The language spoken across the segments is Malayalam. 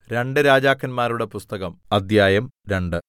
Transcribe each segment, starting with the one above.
രണ്ട് രാജാക്കന്മാരുടെ പുസ്തകം അദ്ധ്യായം രണ്ട്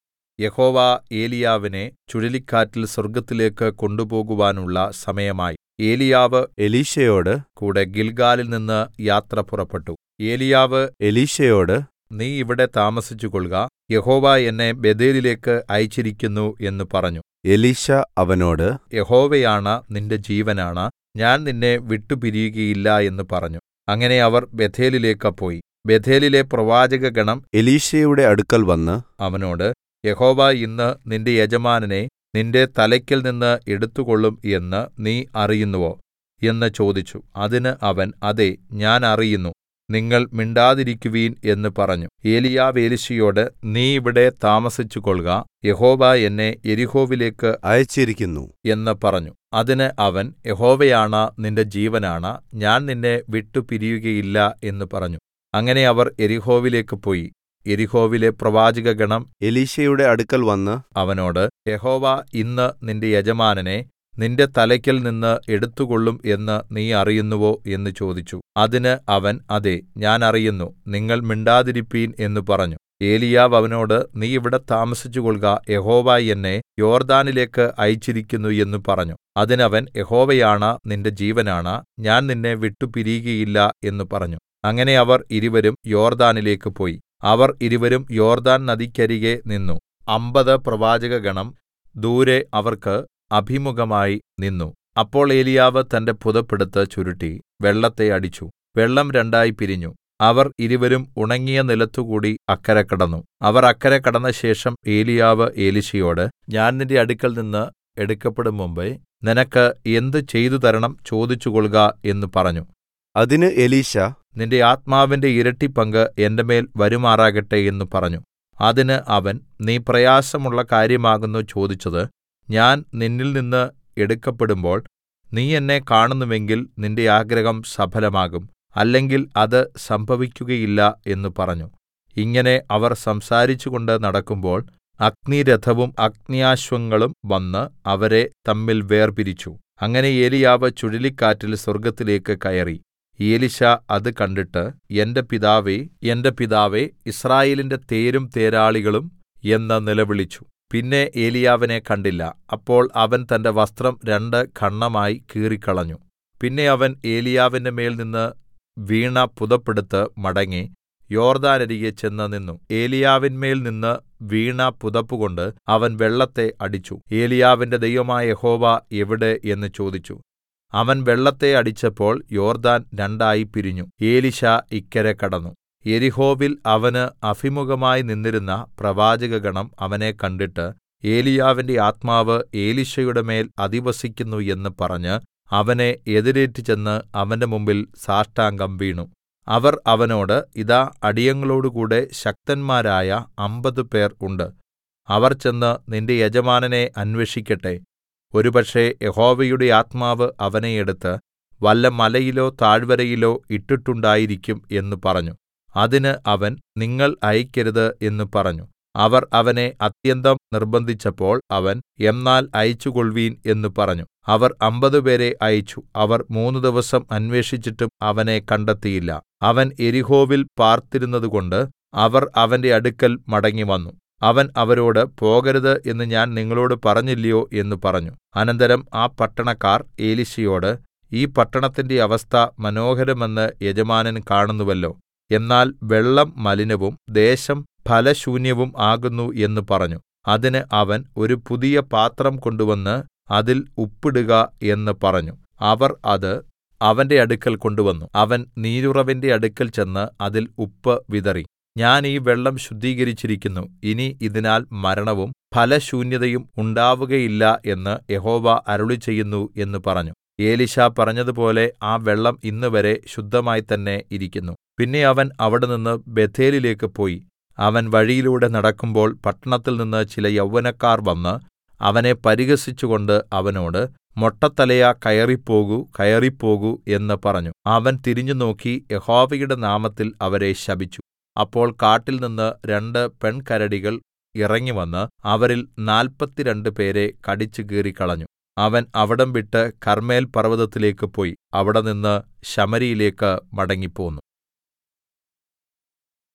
യഹോവ ഏലീയാവിനെ ചുഴലിക്കാറ്റിൽ സ്വർഗ്ഗത്തിലേക്ക് കൊണ്ടുപോകുവാനുള്ള സമയമായി ഏലീയാവ് എലീശയോട് കൂടെ ഗിൽഗാലിൽ നിന്ന് യാത്ര പുറപ്പെട്ടു ഏലീയാവ് എലീശയോട് നീ ഇവിടെ താമസിച്ചുകൊൾക യഹോവ എന്നെ ബേഥേലിലേക്ക് അയച്ചിരിക്കുന്നു എന്ന് പറഞ്ഞു എലീശ അവനോട് യഹോവയാണ നിന്റെ ജീവനാണ ഞാൻ നിന്നെ വിട്ടുപിരിയുകയില്ല എന്ന് പറഞ്ഞു അങ്ങനെ അവർ ബേഥേലിലേക്ക് പോയി ബേഥേലിലെ പ്രവാചകഗണം എലീശയുടെ അടുക്കൽ വന്ന് അവനോട് യഹോവ ഇന്ന് നിന്റെ യജമാനനെ നിന്റെ തലയ്ക്കൽ നിന്ന് എടുത്തുകൊള്ളും എന്ന് നീ അറിയുന്നുവോ എന്ന് ചോദിച്ചു അതിന് അവൻ അതെ ഞാൻ അറിയുന്നു നിങ്ങൾ മിണ്ടാതിരിക്കുവിൻ എന്ന് പറഞ്ഞു ഏലീയാവ് എലീശയോട് നീ ഇവിടെ താമസിച്ചുകൊൾക യഹോവ എന്നെ യെരിഹോവിലേക്ക് അയച്ചിരിക്കുന്നു എന്ന് പറഞ്ഞു അതിന് അവൻ യഹോവയാണ നിന്റെ ജീവനാണ ഞാൻ നിന്നെ വിട്ടുപിരിയുകയില്ല എന്ന് പറഞ്ഞു അങ്ങനെ അവർ യെരിഹോവിലേക്ക് പോയി യെരിഹോവിലെ പ്രവാചകഗണം എലീശയുടെ അടുക്കൽ വന്ന് അവനോട് യഹോവ ഇന്ന് നിന്റെ യജമാനനെ നിന്റെ തലയ്ക്കൽ നിന്ന് എടുത്തുകൊള്ളും എന്ന് നീ അറിയുന്നുവോ എന്ന് ചോദിച്ചു അതിന് അവൻ അതെ ഞാൻ അറിയുന്നു നിങ്ങൾ മിണ്ടാതിരിപ്പീൻ എന്ന് പറഞ്ഞു ഏലീയാവ് അവനോട് നീ ഇവിടെ താമസിച്ചുകൊൾക യഹോവ എന്നെ യോർദാനിലേക്ക് അയച്ചിരിക്കുന്നു എന്ന് പറഞ്ഞു അതിനവൻ യഹോവയാണ നിന്റെ ജീവനാണ ഞാൻ നിന്നെ വിട്ടുപിരിയുകയില്ല എന്ന് പറഞ്ഞു അങ്ങനെ അവർ ഇരുവരും യോർദാനിലേക്ക് പോയി അവർ ഇരുവരും യോർദാൻ നദിക്കരികെ നിന്നു അമ്പത് പ്രവാചകഗണം ദൂരെ അവർക്ക് അഭിമുഖമായി നിന്നു അപ്പോൾ ഏലിയാവ് തന്റെ പുതപ്പെടുത്ത് ചുരുട്ടി വെള്ളത്തെ അടിച്ചു വെള്ളം രണ്ടായി പിരിഞ്ഞു അവർ ഇരുവരും ഉണങ്ങിയ നിലത്തുകൂടി അക്കരെ കടന്നു അവർ അക്കരെ കടന്ന ശേഷം ഏലിയാവ് എലീശയോട് ഞാൻ നിന്റെ അടുക്കൽ നിന്ന് എടുക്കപ്പെടും മുമ്പേ നിനക്ക് എന്ത് ചെയ്തു തരണം ചോദിച്ചുകൊള്ളുക എന്ന് പറഞ്ഞു അതിന് എലീശ നിന്റെ ആത്മാവിന്റെ ഇരട്ടി പങ്ക് എന്റെ മേൽ വരുമാറാകട്ടെ എന്ന് പറഞ്ഞു അതിന് അവൻ നീ പ്രയാസമുള്ള കാര്യമാകുന്നു ചോദിച്ചത് ഞാൻ നിന്നിൽ നിന്ന് എടുക്കപ്പെടുമ്പോൾ നീ എന്നെ കാണുന്നുവെങ്കിൽ നിന്റെ ആഗ്രഹം സഫലമാകും അല്ലെങ്കിൽ അത് സംഭവിക്കുകയില്ല എന്ന് പറഞ്ഞു ഇങ്ങനെ അവർ സംസാരിച്ചുകൊണ്ട് നടക്കുമ്പോൾ അഗ്നിരഥവും അഗ്ന്യാശ്വങ്ങളും വന്ന് അവരെ തമ്മിൽ വേർപിരിച്ചു അങ്ങനെ ഏലിയാവ് ചുഴലിക്കാറ്റിൽ സ്വർഗ്ഗത്തിലേക്ക് കയറി എലീശാ അത് കണ്ടിട്ട് എന്റെ പിതാവേ എന്റെ പിതാവേ യിസ്രായേലിന്റെ തേരും തേരാളികളും എന്ന് നിലവിളിച്ചു പിന്നെ ഏലിയാവിനെ കണ്ടില്ല അപ്പോൾ അവൻ തന്റെ വസ്ത്രം രണ്ട് ഖണ്ഡമായി കീറിക്കളഞ്ഞു പിന്നെ അവൻ ഏലിയാവിന്റെ മേൽ നിന്ന് വീണ പുതപ്പെടുത്ത് മടങ്ങി യോർദാനരികെ ചെന്ന് നിന്നു ഏലിയാവിന്മേൽ നിന്ന് വീണ പുതപ്പുകൊണ്ട് അവൻ വെള്ളത്തെ അടിച്ചു ഏലിയാവിന്റെ ദൈവമായ യഹോവ എവിടെ എന്ന് ചോദിച്ചു അവൻ വെള്ളത്തെ അടിച്ചപ്പോൾ യോർദാൻ രണ്ടായി പിരിഞ്ഞു എലീശാ ഇക്കരെ കടന്നു യെരിഹോവിൽ അവന് അഭിമുഖമായി നിന്നിരുന്ന പ്രവാചകഗണം അവനെ കണ്ടിട്ട് ഏലിയാവിന്റെ ആത്മാവ് എലീശയുടെ മേൽ അധിവസിക്കുന്നു എന്ന് പറഞ്ഞ് അവനെ എതിരേറ്റ് ചെന്ന് അവന്റെ മുമ്പിൽ സാഷ്ടാംഗം വീണു അവർ അവനോട് ഇതാ അടിയങ്ങളോടുകൂടെ ശക്തന്മാരായ അമ്പത് പേർ ഉണ്ട് അവർ ചെന്ന് നിന്റെ യജമാനനെ അന്വേഷിക്കട്ടെ ഒരുപക്ഷേ യഹോവയുടെ ആത്മാവ് അവനെ എടുത്ത് വല്ല മലയിലോ താഴ്വരയിലോ ഇട്ടിട്ടുണ്ടായിരിക്കും എന്ന് പറഞ്ഞു അതിന് അവൻ നിങ്ങൾ അയക്കരുത് എന്ന് പറഞ്ഞു അവർ അവനെ അത്യന്തം നിർബന്ധിച്ചപ്പോൾ അവൻ എന്നാൽ അയച്ചുകൊൾവീൻ എന്ന് പറഞ്ഞു അവർ അമ്പതുപേരെ അയച്ചു അവർ മൂന്ന് ദിവസം അന്വേഷിച്ചിട്ടും അവനെ കണ്ടെത്തിയില്ല അവൻ എരിഹോവിൽ പാർത്തിരുന്നതുകൊണ്ട് അവർ അവന്റെ അടുക്കൽ മടങ്ങിവന്നു അവൻ അവരോട് പോകരുത് എന്ന് ഞാൻ നിങ്ങളോട് പറഞ്ഞില്ലയോ എന്ന് പറഞ്ഞു അനന്തരം ആ പട്ടണക്കാർ എലീശയോട് ഈ പട്ടണത്തിന്റെ അവസ്ഥ മനോഹരമെന്ന് യജമാനൻ കാണുന്നുവല്ലോ എന്നാൽ വെള്ളം മലിനവും ദേശം ഫലശൂന്യവും ആകുന്നു എന്ന് പറഞ്ഞു അതിന് അവൻ ഒരു പുതിയ പാത്രം കൊണ്ടുവന്ന് അതിൽ ഉപ്പിടുക എന്ന് പറഞ്ഞു അവർ അത് അവന്റെ അടുക്കൽ കൊണ്ടുവന്നു അവൻ നീരുറവിന്റെ അടുക്കൽ ചെന്ന് അതിൽ ഉപ്പ് വിതറി ഞാൻ ഈ വെള്ളം ശുദ്ധീകരിച്ചിരിക്കുന്നു ഇനി ഇതിനാൽ മരണവും ഫലശൂന്യതയും ഉണ്ടാവുകയില്ല എന്ന് യഹോവ അരുളിച്ചെയ്യുന്നു എന്ന് പറഞ്ഞു ഏലീശാ പറഞ്ഞതുപോലെ ആ വെള്ളം ഇന്നുവരെ ശുദ്ധമായി തന്നെ ഇരിക്കുന്നു പിന്നെ അവൻ അവിടെനിന്ന് ബേഥേലിലേക്ക് പോയി അവൻ വഴിയിലൂടെ നടക്കുമ്പോൾ പട്ടണത്തിൽ നിന്ന് ചില യൗവനക്കാർ വന്ന് അവനെ പരിഹസിച്ചുകൊണ്ട് അവനോട് മൊട്ടത്തലയാ കയറിപ്പോകൂ കയറിപ്പോകൂ എന്ന് പറഞ്ഞു അവൻ തിരിഞ്ഞുനോക്കി യഹോവയുടെ നാമത്തിൽ അവരെ ശപിച്ചു അപ്പോൾ കാട്ടിൽ നിന്ന് രണ്ട് പെൺകരടികൾ ഇറങ്ങിവന്ന് അവരിൽ നാല്പത്തിരണ്ട് പേരെ കടിച്ചു കീറിക്കളഞ്ഞു അവൻ അവിടം വിട്ട് കർമ്മേൽ പർവ്വതത്തിലേക്ക് പോയി അവിടെനിന്ന് ശമര്യയിലേക്ക് മടങ്ങിപ്പോന്നു